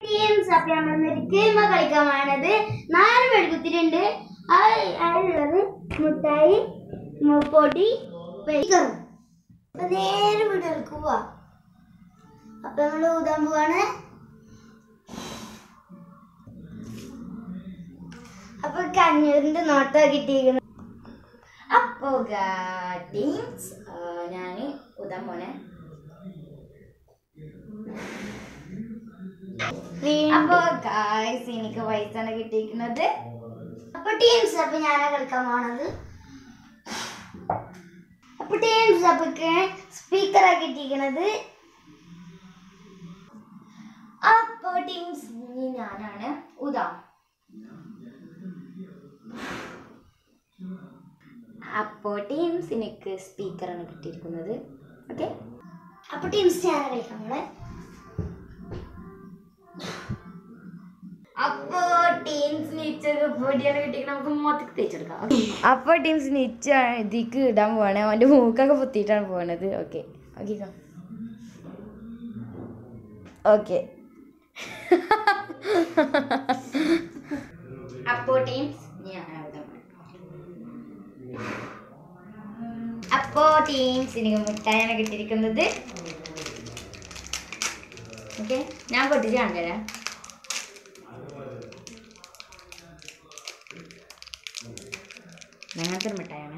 teams അപ്പൊ നമ്മൾ ഗെയിമ കളിക്കാൻ വേണ്ടത് നാല് മെഴുകുത്തിരിണ്ട് അതിലുള്ളത് മുട്ടായി മു- പൊടി വെയ്ക്കറും അപ്പൊ നേരെ വീടുകൾക്ക് പോവാ അപ്പൊ നമ്മൾ ഊതാൻ പോവാണ് അപ്പൊ കണ്ണൂരിന്റെ നോട്ടാ കിട്ടിയിരിക്കുന്നത് അപ്പോ ടീംസ് ഞാൻ ഉദാൻ പോണേ അപ്പൊ ഗായ്സ് എനിക്ക് പൈസയാണ് കിട്ടിയിരിക്കുന്നത് അപ്പൊ ടീംസ് അപ്പൊ ഞാനാ കളിക്കാൻ പോണത് അപ്പൊ ടീംസ് അപ്പൊ സ്പീക്കറാ കിട്ടിയിരിക്കണത് അപ്പോ ടീംസ് ഞാനാണ് ഉദാ അപ്പോ ടീംസ് എനിക്ക് സ്പീക്കറാണ് കിട്ടിയിരിക്കുന്നത് ഓക്കെ അപ്പൊ ടീംസ് ഞാനാ കളിക്കാൻ പോണേ അപ്പോ ടീംസ് നീച്ചൊക്കെ പൊടിയാണ് കിട്ടിയിട്ട് നമുക്ക് മൊത്തത്തിൽ തേച്ചെടുക്കാം അപ്പൊ ടീംസ് നീച്ച ഇതിക്ക് ഇടാൻ പോവാണ് അവന്റെ മൂക്കൊക്കെ പൊത്തിയിട്ടാണ് പോണത് ഓക്കെ ഓക്കെ ഓക്കെ അപ്പോ ടീംസ് ഞാൻ അപ്പോ ടീംസ് എനിക്ക് മിഠായാണ് കിട്ടിയിരിക്കുന്നത് ഓക്കെ ഞാൻ പൊട്ടിച്ച് കാണിച്ചുതരാം ഞങ്ങൾക്കൊരു മിഠായാണ്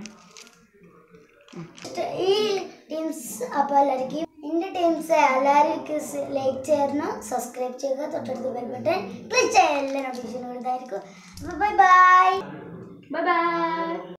ഈ ടീംസ് അപ്പൊ എല്ലാവർക്കും എന്റെ ടീംസ് എല്ലാവർക്കും ലൈക്ക് ചെയ്യണം സബ്സ്ക്രൈബ് ചെയ്യുക തൊട്ടടുത്ത് ബെൽ ബട്ടൺ ക്ലിക്ക് ചെയ്യുക എല്ലാ നോട്ടിഫിക്കേഷനും വരുന്നതായിരിക്കും ബൈ ബൈ ബൈ ബൈ